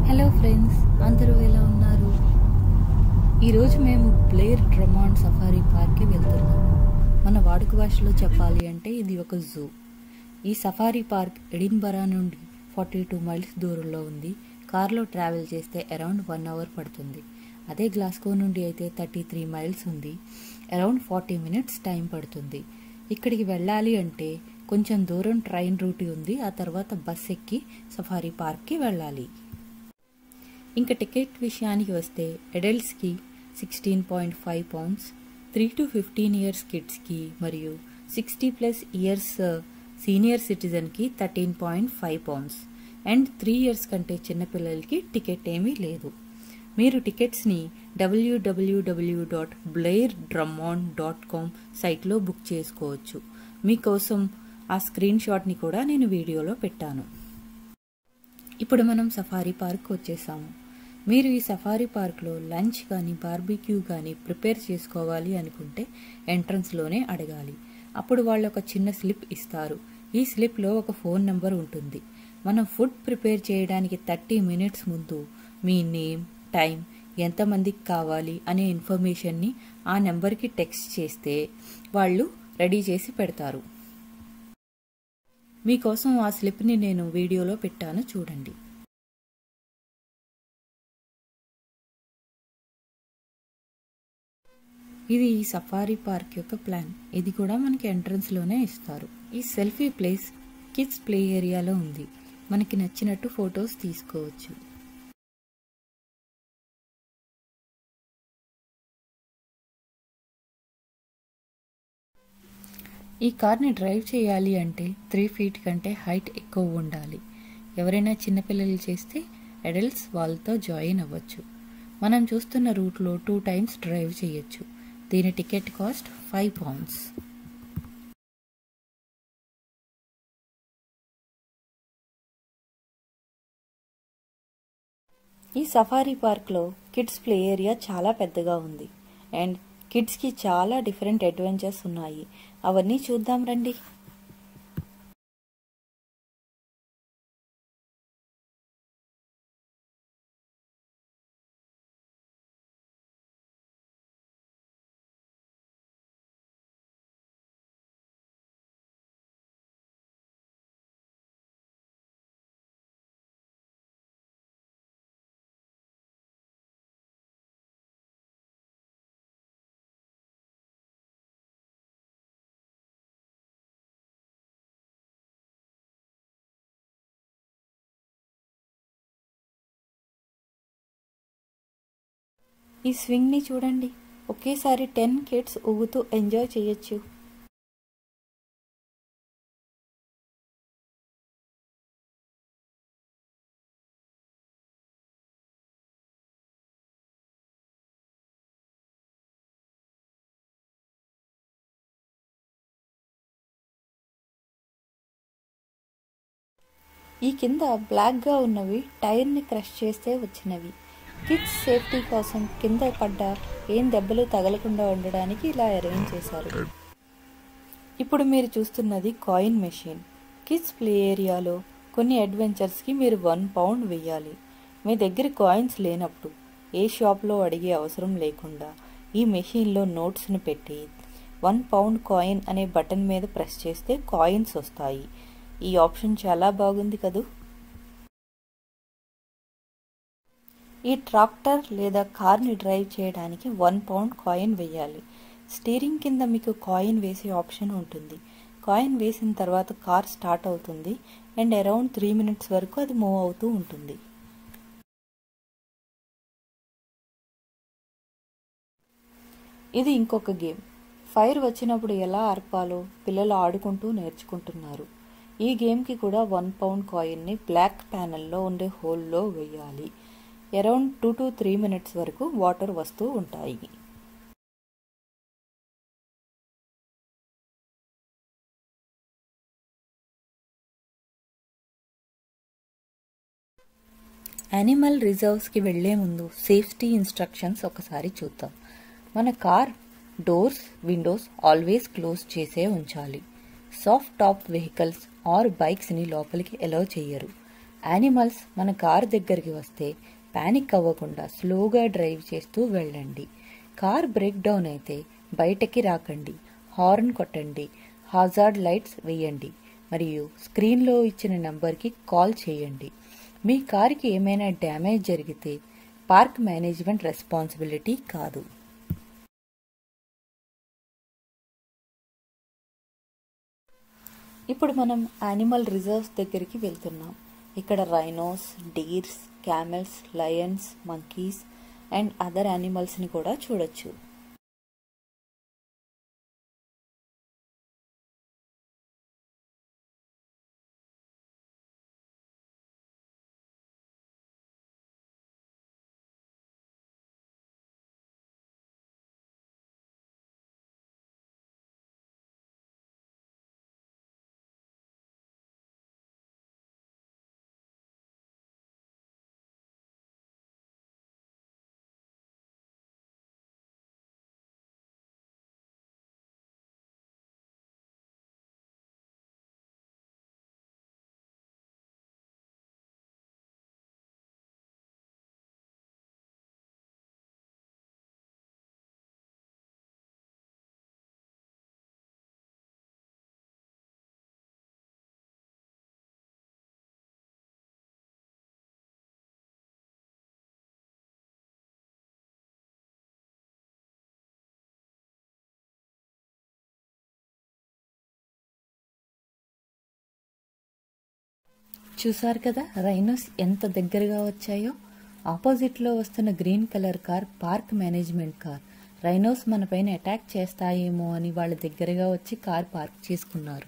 Hello friends అందరూ ఎలా ఉన్నారు ఈరోజు మేము బ్లేర్ డ్రమాండ్ సఫారీ పార్క్కి వెళ్తున్నాము మన వాడుక భాషలో చెప్పాలి అంటే ఇది ఒక జూ ఈ సఫారీ పార్క్ ఎడిన్బరా నుండి ఫార్టీ టూ మైల్స్ దూరంలో ఉంది కార్లో ట్రావెల్ చేస్తే అరౌండ్ వన్ అవర్ పడుతుంది అదే గ్లాస్కో నుండి అయితే థర్టీ త్రీ మైల్స్ ఉంది అరౌండ్ ఫార్టీ మినిట్స్ టైం పడుతుంది ఇక్కడికి వెళ్ళాలి అంటే కొంచెం దూరం ట్రైన్ రూట్ ఉంది ఆ తర్వాత బస్ ఎక్కి సఫారీ పార్క్కి వెళ్ళాలి ఇంకా టికెట్ విషయానికి వస్తే అడల్ట్స్కి sixteen point five pounds three to fifteen years కిడ్స్కి మరియు సిక్స్టీ ప్లస్ ఇయర్స్ సీనియర్ సిటిజన్కి thirteen point five pounds and three years కంటే చిన్నపిల్లలకి టికెట్ ఏమీ లేదు మీరు టికెట్స్ని W W W dot Blair Drummond dot com సైట్లో బుక్ చేసుకోవచ్చు మీకోసం ఆ స్క్రీన్ షాట్ని కూడా నేను వీడియోలో పెట్టాను ఇప్పుడు మనం సఫారీ పార్క్ వచ్చేసాము మీరు ఈ సఫారీ పార్క్లో లంచ్ కానీ బార్బిక్యూ కానీ ప్రిపేర్ చేసుకోవాలి అనుకుంటే ఎంట్రన్స్లోనే అడగాలి అప్పుడు వాళ్ళు ఒక చిన్న స్లిప్ ఇస్తారు ఈ స్లిప్లో ఒక ఫోన్ నెంబర్ ఉంటుంది మనం ఫుడ్ ప్రిపేర్ చేయడానికి థర్టీ మినిట్స్ ముందు మీ నేమ్ టైం ఎంతమందికి కావాలి అనే ఇన్ఫర్మేషన్ని ఆ నెంబర్కి టెక్స్ట్ చేస్తే వాళ్ళు రెడీ చేసి పెడతారు మీకోసం ఆ స్లిప్ని నేను వీడియోలో పెట్టాను చూడండి ఇది ఈ సఫారీ పార్క్ యొక్క ప్లాన్ ఇది కూడా మనకి ఎంట్రన్స్లోనే ఇస్తారు ఈ సెల్ఫీ ప్లేస్ కిడ్స్ ప్లే ఏరియాలో ఉంది మనకి నచ్చినట్టు ఫొటోస్ తీసుకోవచ్చు ఈ కార్ని డ్రైవ్ చేయాలి అంటే త్రీ ఫీట్ కంటే హైట్ ఎక్కువ ఉండాలి ఎవరైనా చిన్నపిల్లలు చేస్తే అడల్ట్స్ వాళ్ళతో జాయిన్ అవ్వచ్చు మనం చూస్తున్న రూట్లో టూ టైమ్స్ డ్రైవ్ చేయొచ్చు దీని టికెట్ కాస్ట్ ఫైవ్ పౌండ్స్ ఈ సఫారీ పార్క్లో కిడ్స్ ప్లే ఏరియా చాలా పెద్దగా ఉంది అండ్ కిడ్స్కి చాలా డిఫరెంట్ అడ్వెంచర్స్ ఉన్నాయి అవన్నీ చూద్దాం రండి ఈ స్వింగ్ని చూడండి ఒకేసారి టెన్ కిడ్స్ ఊగుతూ ఎంజాయ్ చేయొచ్చు ఈ కింద బ్లాక్గా ఉన్నవి టైర్ని క్రష్ చేస్తే వచ్చినవి కిడ్స్ సేఫ్టీ కోసం కింద పడ్డ ఏం దెబ్బలు తగలకుండా ఉండడానికి ఇలా అరేంజ్ చేశారు ఇప్పుడు మీరు చూస్తున్నది కాయిన్ మెషిన్ కిడ్స్ ప్లే ఏరియాలో కొన్ని అడ్వెంచర్స్కి మీరు వన్ పౌండ్ వెయ్యాలి మీ దగ్గర కాయిన్స్ లేనప్పుడు ఏ షాప్లో అడిగే అవసరం లేకుండా ఈ మెషిన్లో నోట్స్ని పెట్టి వన్ పౌండ్ కాయిన్ అనే బటన్ మీద ప్రెస్ చేస్తే కాయిన్స్ వస్తాయి ఈ ఆప్షన్ చాలా బాగుంది కదూ ఈ ట్రాక్టర్ లేదా కార్ని డ్రైవ్ చేయడానికి వన్ పౌండ్ కాయిన్ వేయాలి స్టీరింగ్ కింద మీకు కాయిన్ వేసే ఆప్షన్ ఉంటుంది కాయిన్ వేసిన తర్వాత కార్ స్టార్ట్ అవుతుంది అండ్ అరౌండ్ త్రీ మినిట్స్ వరకు అది మూవ్ అవుతూ ఉంటుంది ఇది ఇంకొక గేమ్ ఫైర్ వచ్చినప్పుడు ఎలా ఆర్పాలో పిల్లలు ఆడుకుంటూ నేర్చుకుంటున్నారు ఈ గేమ్కి కూడా వన్ పౌండ్ కాయిన్ని బ్లాక్ ప్యానల్లో ఉండే హోల్లో వేయాలి around two to three minutes వరకు వాటర్ వస్తూ ఉంటాయి యానిమల్ రిజర్వ్స్కి వెళ్లే ముందు సేఫ్టీ ఇన్స్ట్రక్షన్స్ ఒకసారి చూద్దాం మన car doors windows always close చేసే ఉంచాలి సాఫ్ట్ టాప్ వెహికల్స్ ఆర్ బైక్స్ని లోపలికి ఎలవ్ చేయరు యానిమల్స్ మన కారు దగ్గరికి వస్తే పానిక్ అవ్వకుండా స్లోగా డ్రైవ్ చేస్తూ వెళ్ళండి కార్ బ్రేక్ డౌన్ అయితే బయటకి రాకండి హార్న్ కొట్టండి హాజార్డ్ లైట్స్ వేయండి మరియు స్క్రీన్లో ఇచ్చిన నంబర్కి కాల్ చేయండి మీ కారుకి ఏమైనా డ్యామేజ్ జరిగితే పార్క్ మేనేజ్మెంట్ రెస్పాన్సిబిలిటీ కాదు ఇప్పుడు మనం యానిమల్ రిజర్వ్స్ దగ్గరికి వెళ్తున్నాం ఇక్కడ rhinos deers camels lions monkeys and other యానిమల్స్ని కూడా చూడొచ్చు చూసారు కదా రైనోస్ ఎంత దగ్గరగా వచ్చాయో ఆపోజిట్లో వస్తున్న green colour car park management car rhinos మన పైన అటాక్ చేస్తాయేమో అని వాళ్ళ దగ్గరగా వచ్చి కార్ పార్క్ చేసుకున్నారు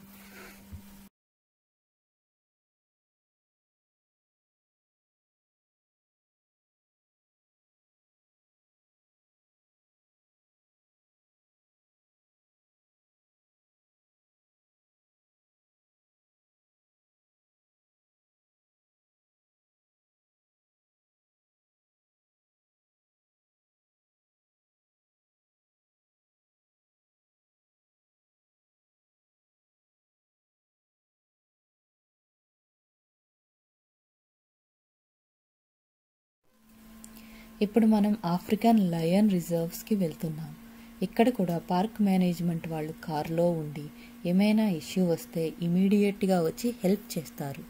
ఇప్పుడు మనం ఆఫ్రికన్ లయన్ రిజర్వ్స్కి వెళ్తున్నాం ఇక్కడ కూడా పార్క్ మేనేజ్మెంట్ వాళ్ళు కారులో ఉండి ఏమైనా ఇష్యూ వస్తే ఇమీడియట్గా వచ్చి హెల్ప్ చేస్తారు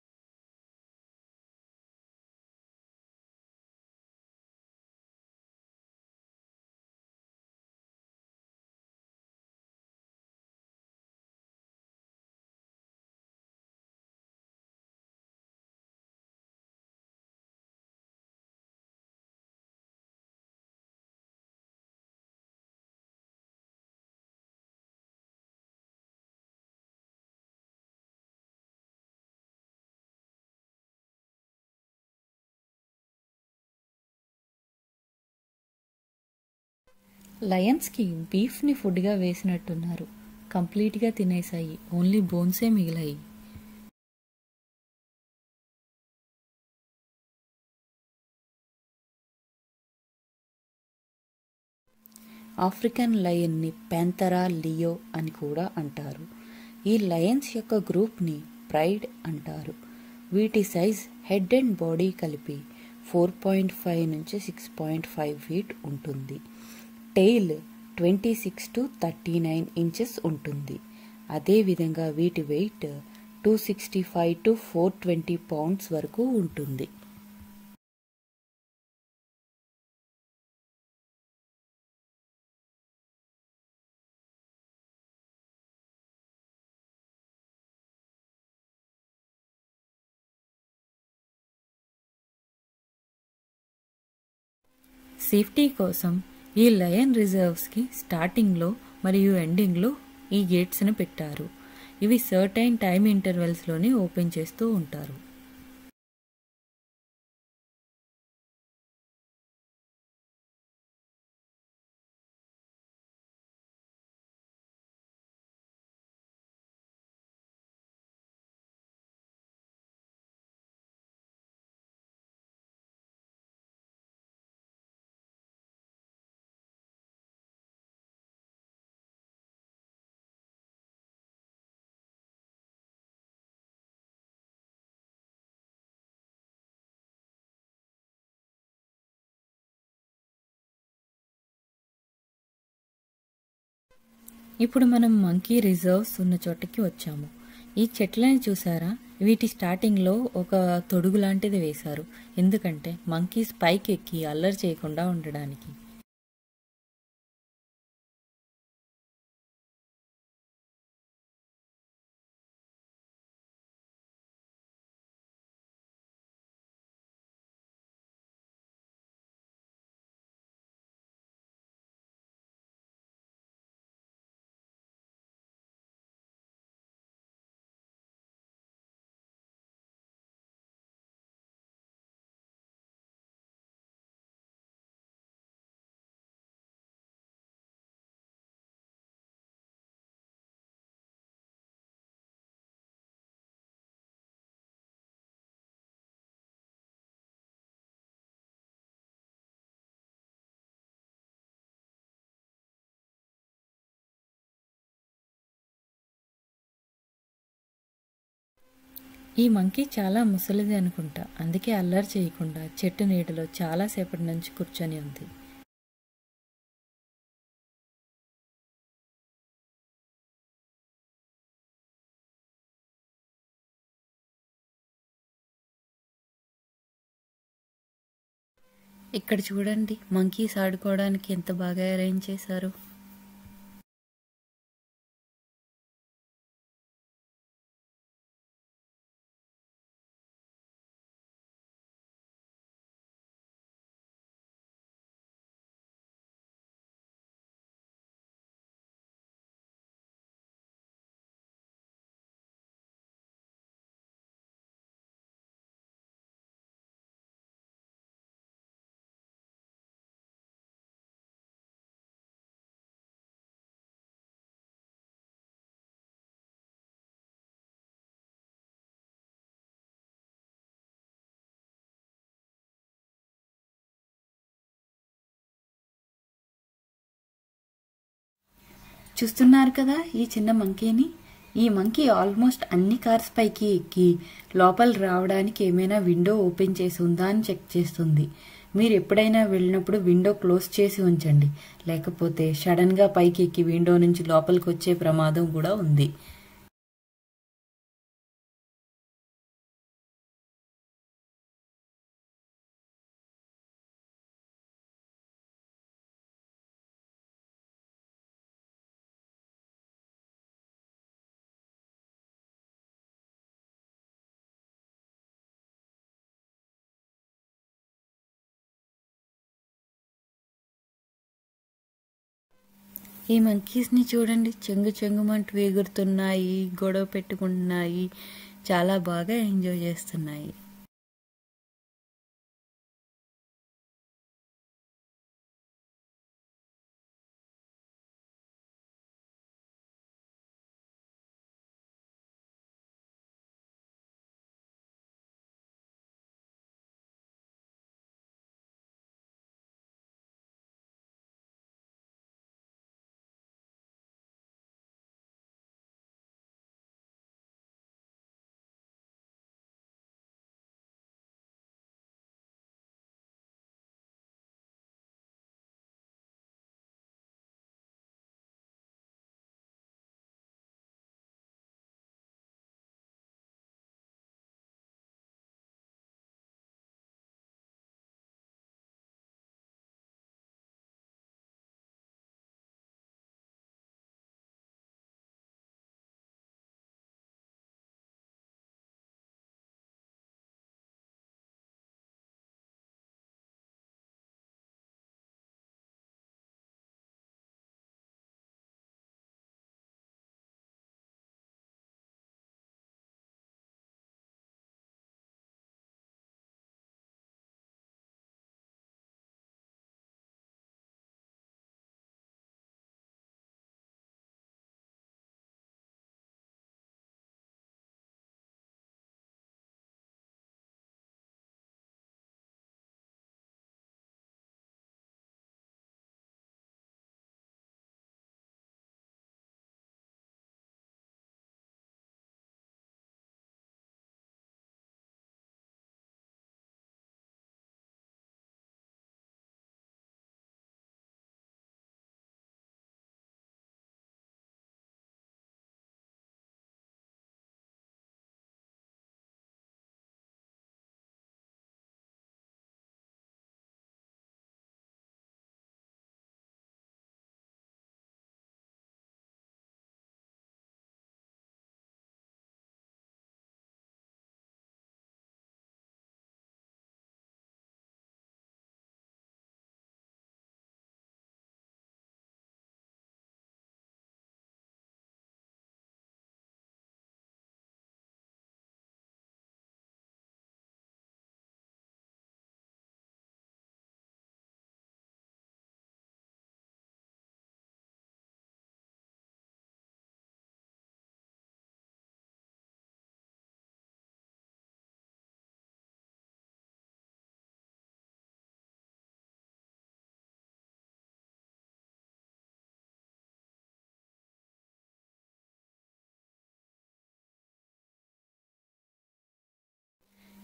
లయన్స్కి బీఫ్ని ఫుడ్గా వేసినట్టున్నారు కంప్లీట్గా తినేసాయి ఓన్లీ బోన్సే మిగిలాయి ఆఫ్రికన్ లయన్ని ప్యాంతరా లియో అని కూడా అంటారు ఈ లయన్స్ యొక్క గ్రూప్ని ప్రైడ్ అంటారు వీటి సైజ్ హెడ్ అండ్ బాడీ కలిపి ఫోర్ పాయింట్ ఫైవ్ నుంచి సిక్స్ పాయింట్ ఫైవ్ ఫీట్ ఉంటుంది tail twenty six to thirty nine inches ఉంటుంది అదేవిధంగా వీటి weight two sixty five to four twenty pounds వరకు ఉంటుంది సేఫ్టీ కోసం ఈ లయన్ రిజర్వ్స్కి స్టార్టింగ్లో మరియు ఎండింగ్లో ఈ గేట్స్ని పెట్టారు ఇవి సర్టైన్ టైం ఇంటర్వెల్స్లోనే ఓపెన్ చేస్తూ ఉంటారు ఇప్పుడు మనం మంకీ రిజర్వ్స్ ఉన్న చోటకి వచ్చాము ఈ చెట్లని చూసారా వీటి స్టార్టింగ్లో ఒక తొడుగు లాంటిది వేశారు ఎందుకంటే మంకీస్ పైకి ఎక్కి అల్లరి చేయకుండా ఉండడానికి ఈ మంకీ చాలా ముసలిది అనుకుంటా అందుకే అల్లరి చేయకుండా చెట్టు నీడలో చాలా సేపటి నుంచి కూర్చొని ఉంది ఇక్కడ చూడండి మంకీస్ ఆడుకోవడానికి ఎంత బాగా అరేంజ్ చేశారు చూస్తున్నారు కదా ఈ చిన్న మంకీని ఈ మంకీ ఆల్మోస్ట్ అన్ని కార్స్ పైకి ఎక్కి లోపల రావడానికి ఏమైనా విండో ఓపెన్ చేసి ఉందా అని చెక్ చేస్తుంది మీరు ఎప్పుడైనా వెళ్ళినప్పుడు విండో క్లోజ్ చేసి ఉంచండి లేకపోతే సడన్ గా పైకి ఎక్కి విండో నుంచి లోపలికి వచ్చే ప్రమాదం కూడా ఉంది ఈ మంకీస్ ని చూడండి చెంగు చెంగుమంటూ ఎగురుతున్నాయి గొడవ పెట్టుకుంటున్నాయి చాలా బాగా ఎంజాయ్ చేస్తున్నాయి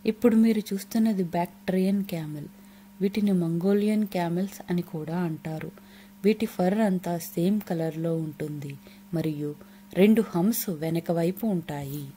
ఇప్పుడు మీరు చూస్తున్నది బ్యాక్ట్రియన్ క్యామెల్ వీటిని మంగోలియన్ క్యామెల్స్ అని కూడా అంటారు వీటి ఫర్ అంతా సేమ్ కలర్లో ఉంటుంది మరియు రెండు హంస్ వెనక వైపు ఉంటాయి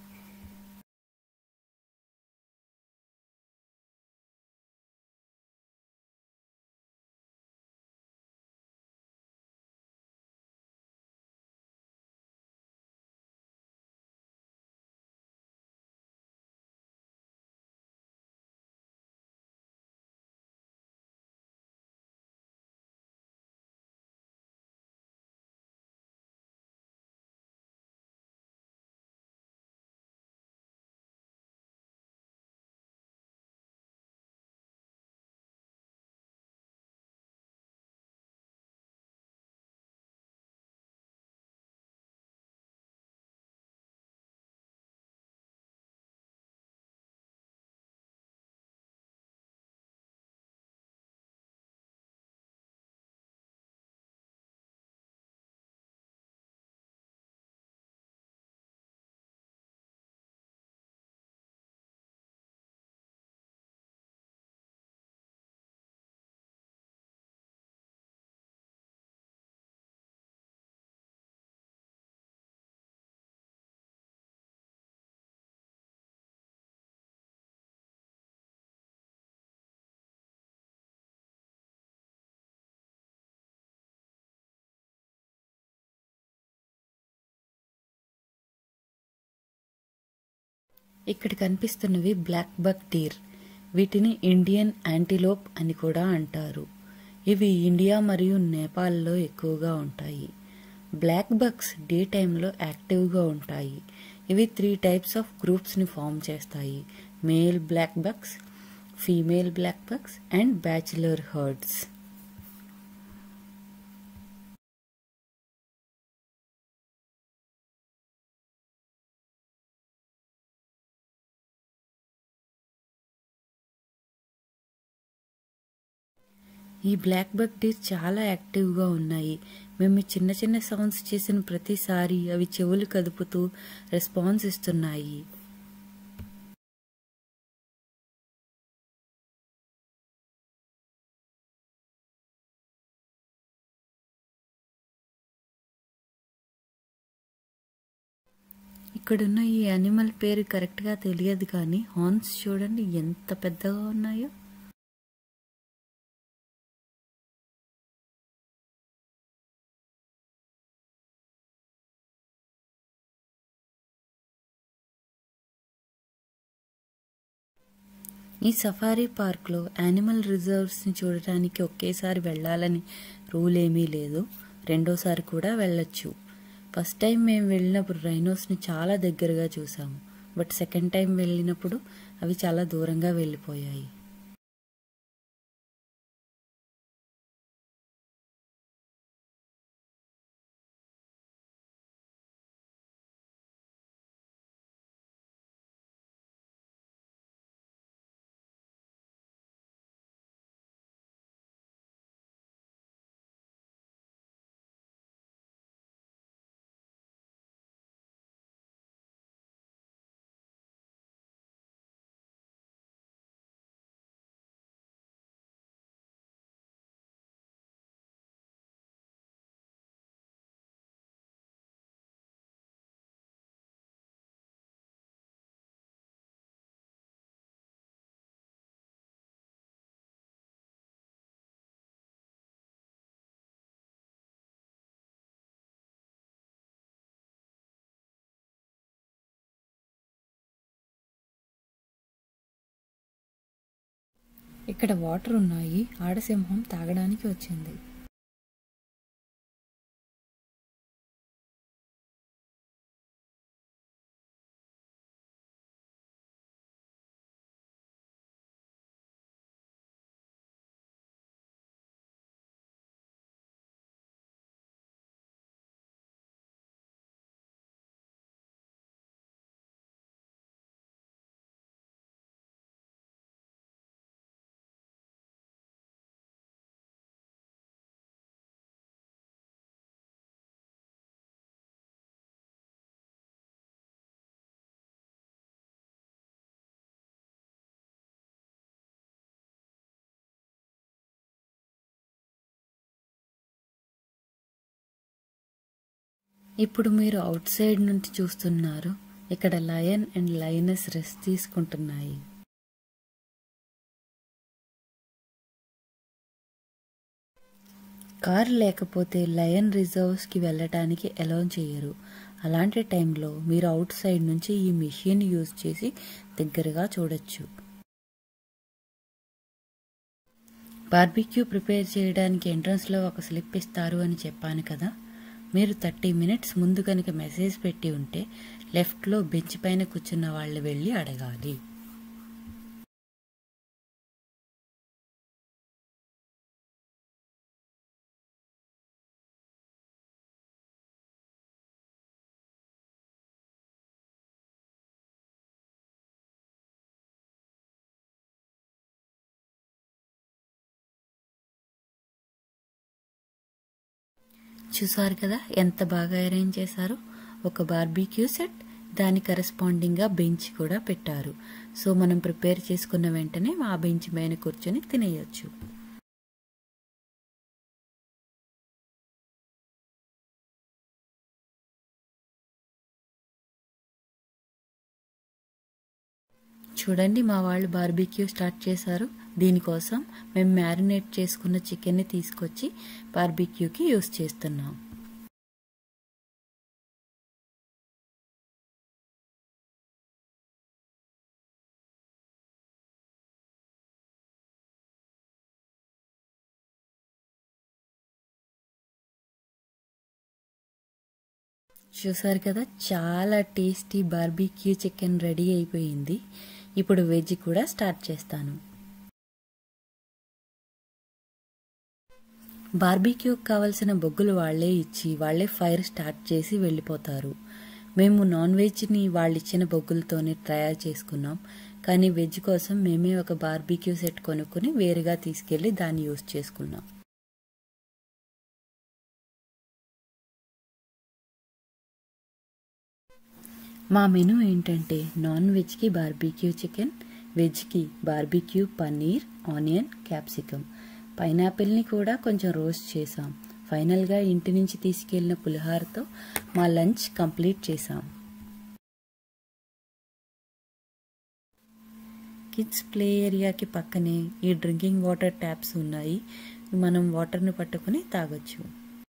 ఇక్కడ కనిపిస్తున్నవి బ్లాక్ బక్ డీర్ వీటిని ఇండియన్ యాంటీలోప్ అని కూడా అంటారు ఇవి ఇండియా మరియు నేపాల్లో ఎక్కువగా ఉంటాయి బ్లాక్ బక్స్ డే టైంలో యాక్టివ్గా ఉంటాయి ఇవి త్రీ టైప్స్ ఆఫ్ గ్రూప్స్ని ఫామ్ చేస్తాయి male black bucks female black bucks and bachelor herds ఈ బ్లాక్ బక్ డీర్ చాలా యాక్టివ్గా ఉన్నాయి మేము చిన్న చిన్న సౌండ్స్ చేసిన ప్రతిసారి అవి చెవులు కదుపుతూ రెస్పాన్స్ ఇస్తున్నాయి ఇక్కడున్న ఈ యానిమల్ పేరు కరెక్ట్గా తెలియదు కానీ హార్న్స్ చూడండి ఎంత పెద్దగా ఉన్నాయో ఈ సఫారీ పార్క్లో యానిమల్ రిజర్వ్స్ని చూడటానికి ఒకేసారి వెళ్ళాలని రూల్ ఏమీ లేదు రెండోసారి కూడా వెళ్ళొచ్చు ఫస్ట్ టైం మేము వెళ్ళినప్పుడు రైనోస్ని చాలా దగ్గరగా చూసాము బట్ సెకండ్ టైం వెళ్ళినప్పుడు అవి చాలా దూరంగా వెళ్ళిపోయాయి ఇక్కడ వాటర్ ఉన్నాయి ఆడసింహం తాగడానికి వచ్చింది ఇప్పుడు మీరు అవుట్ సైడ్ నుండి చూస్తున్నారు ఇక్కడ లయన్ అండ్ లయనస్ రెస్ట్ తీసుకుంటున్నాయి కారు లేకపోతే లయన్ రిజర్వ్స్కి వెళ్ళటానికి అలౌ చేయరు అలాంటి టైంలో మీరు అవుట్ సైడ్ నుంచి ఈ మిషన్ యూజ్ చేసి దగ్గరగా చూడొచ్చు బార్బిక్యూ ప్రిపేర్ చేయడానికి ఎంట్రన్స్లో ఒక స్లిప్ ఇస్తారు అని చెప్పాను కదా మీరు థర్టీ మినిట్స్ ముందు కనుక మెసేజ్ పెట్టి ఉంటే లెఫ్ట్లో బెంచ్ పైన కూర్చున్న వాళ్ళు వెళ్ళి అడగాలి చూసారు కదా ఎంత బాగా అరేంజ్ చేశారు ఒక బార్బీక్యూ సెట్ దాని కరెస్పాండింగ్గా బెంచ్ కూడా పెట్టారు సో మనం ప్రిపేర్ చేసుకున్న వెంటనే ఆ బెంచ్ పైన కూర్చొని తినేయొచ్చు చూడండి మా వాళ్ళు బార్బీక్యూ స్టార్ట్ చేశారు దీనికోసం మేము మ్యారినేట్ చేసుకున్న చికెన్ని తీసుకొచ్చి బార్బీక్యూకి యూస్ చేస్తున్నాం చూసారు కదా చాలా టేస్టీ బార్బీక్యూ చికెన్ రెడీ అయిపోయింది ఇప్పుడు వెజ్ కూడా స్టార్ట్ చేస్తాను బార్బీక్యూకి కావలసిన బొగ్గులు వాళ్లే ఇచ్చి వాళ్లే ఫైర్ స్టార్ట్ చేసి వెళ్ళిపోతారు మేము నాన్ వెజ్ని వాళ్ళు ఇచ్చిన బొగ్గులతోనే తయారు చేసుకున్నాం కానీ వెజ్ కోసం మేమే ఒక బార్బీక్యూ సెట్ కొనుక్కొని వేరుగా తీసుకెళ్లి దాన్ని యూస్ చేసుకున్నాం మా మెనూ ఏంటంటే నాన్ వెజ్కి బార్బీక్యూ చికెన్ వెజ్కి బార్బీక్యూ పన్నీర్ ఆనియన్ క్యాప్సికమ్ పైనాపిల్ని కూడా కొంచెం రోస్ట్ చేసాం ఫైనల్గా ఇంటి నుంచి తీసుకెళ్లిన పులిహారతో మా లంచ్ కంప్లీట్ చేసాం కిడ్స్ ప్లే ఏరియాకి పక్కనే ఈ డ్రింకింగ్ వాటర్ ట్యాప్స్ ఉన్నాయి మనం వాటర్ని పట్టుకుని తాగొచ్చు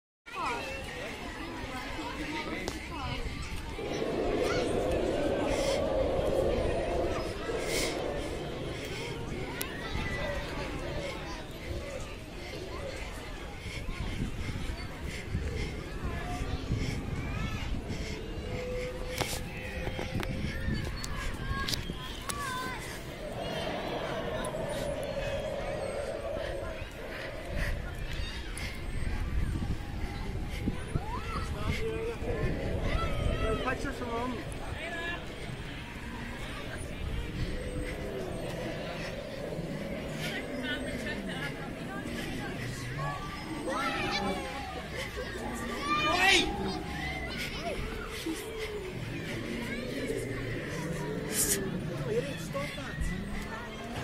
Picture from home. Oh, you need to stop that.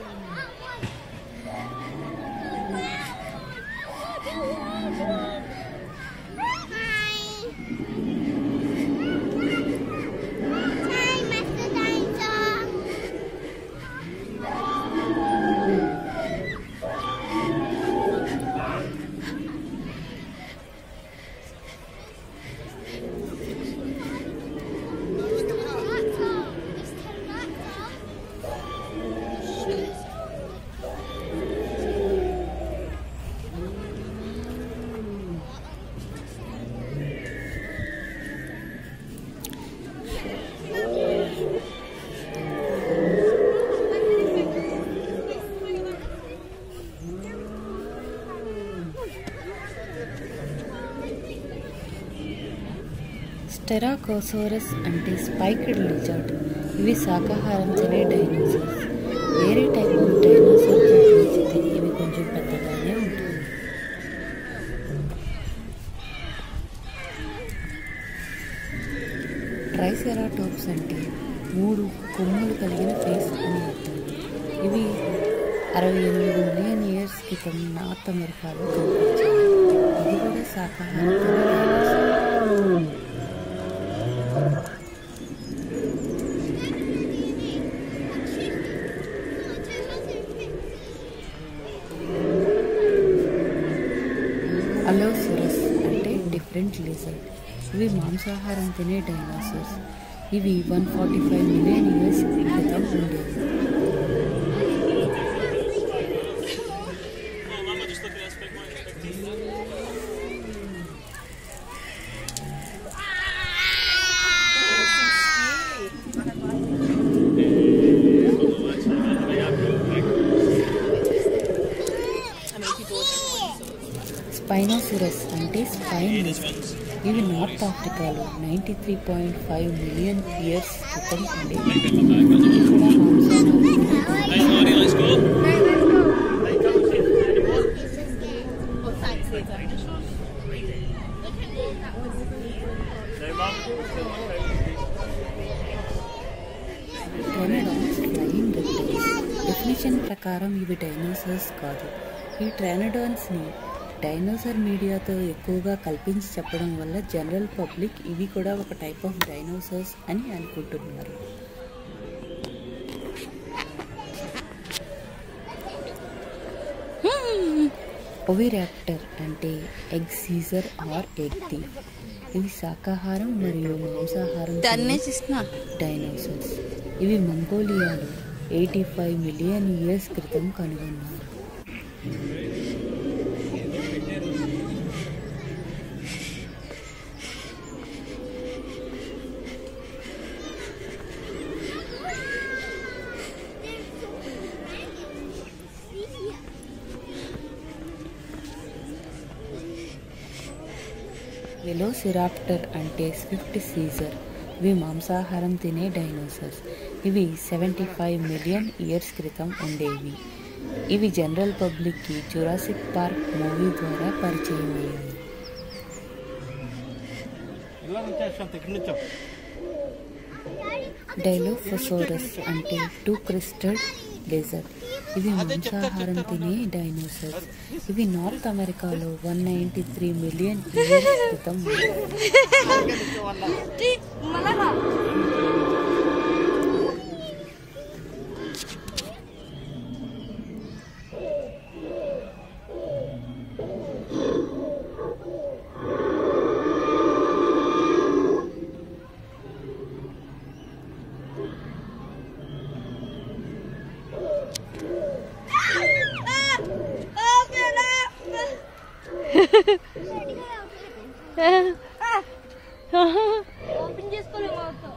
స్టెరాకోసోరస్ అంటే స్పైక్డ్ లిజర్డ్ ఇవి శాకాహారం తినే డైనోసార్స్ వేరే టైప్ ఆఫ్ డైనోసార్తో పోల్చితే ఇవి కొంచెం పెద్దగానే ఉంటుంది ట్రైసెరాటోప్స్ అంటే మూడు కొమ్ములు కలిగిన ఫేస్ అని అర్థం ఇవి అరవై ఎనిమిది మిలియన్ ఇయర్స్ క్రితం నార్త్ అమెరికాలో కనిపించాయి ఇది కూడా శాకాహారం డైనోసార్ అలోసురస్ అంటే డిఫరెంట్ లిజర్డ్ ఇవి మాంసాహారం తినే డైనోసార్స్ ఇవి one forty five million years క్రితం ఉండేవి స్పైనోసిరస్ అంటే స్పైన్ లిజర్డ్ ఇవి నార్త్ ఆఫ్రికాలో ninety three point five million years క్రితం ఉండేవి ఇవి కూడా మాంసాహారం తినే dinosaurs. Pteranodons flying reptiles definition ప్రకారం ఇవి డైనోసార్స్ కాదు ఈ ట్రైనడాన్స్ని డైనోసార్ మీడియాతో ఎక్కువగా కల్పించి చెప్పడం వల్ల జనరల్ పబ్లిక్ ఇవి కూడా ఒక టైప్ ఆఫ్ డైనోసార్స్ అని అనుకుంటున్నారు ఒవిరాప్టర్ అంటే egg seizer or egg thief ఇవి శాకాహారం మరియు మాంసాహారం తినే డైనోసార్స్ ఇవి మంగోలియాలో ఎయిటీ ఫైవ్ మిలియన్ ఇయర్స్ క్రితం కనుగొన్నారు వెలోసిరాప్టర్ అంటే స్విఫ్ట్ సీజర్ ఇవి మాంసాహారం తినే డైనోసార్స్ ఇవి సెవెంటీ ఫైవ్ మిలియన్ ఇయర్స్ క్రితం ఉండేవి ఇవి జనరల్ పబ్లిక్కి జురాసిక్ పార్క్ మూవీ ద్వారా పరిచయం అయ్యాయి డైలోఫోసోరస్ అంటే టూ క్రిస్టెడ్ లెజర్డ్ ఇవి మాంసాహారం తినే డైనోసార్స్ ఇవి నార్త్ అమెరికాలో one ninety three million years క్రితం ఉండేవి. ఓపెన్ చేసుకోలేము అవుతాం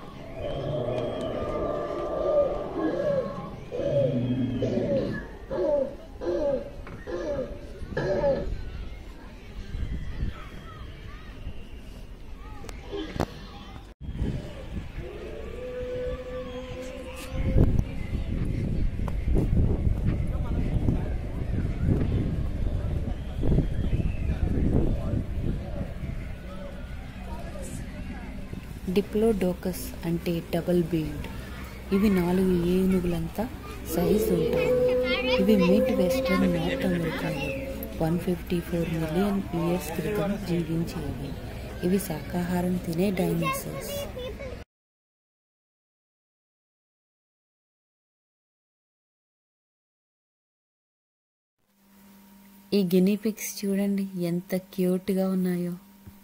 డిప్లోడోకస్ అంటే డబుల్ బీల్డ్ ఇవి నాలుగు ఏనుగులంతా సైజు ఉంటాయి ఇవి మిడ్ వెస్టర్న్ నార్త్ అమెరికాలో one fifty four million years క్రితం జీవించేవి ఇవి శాకాహారం తినే డైనోసార్స్ ఈ గినీ పిక్స్ చూడండి ఎంత క్యూట్గా ఉన్నాయో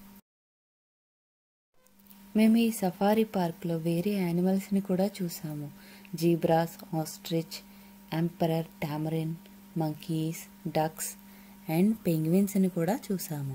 మేము ఈ సఫారీ పార్క్లో వేరే యానిమల్స్ని కూడా చూసాము zebras ostrich emperor tamarin monkeys ducks and పెంగ్విన్స్ని కూడా చూసాము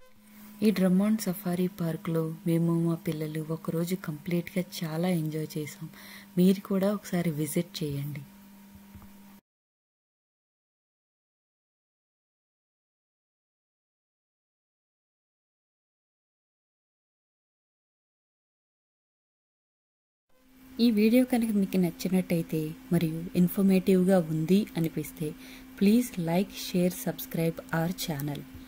ఈ డ్రమ్మాండ్ సఫారీ పార్క్లో మేము మా పిల్లలు ఒకరోజు కంప్లీట్గా చాలా ఎంజాయ్ చేసాం మీరు కూడా ఒకసారి విజిట్ చేయండి ఈ వీడియో కనుక మీకు నచ్చినట్టయితే మరియు ఇన్ఫర్మేటివ్గా ఉంది అనిపిస్తే please like share subscribe our channel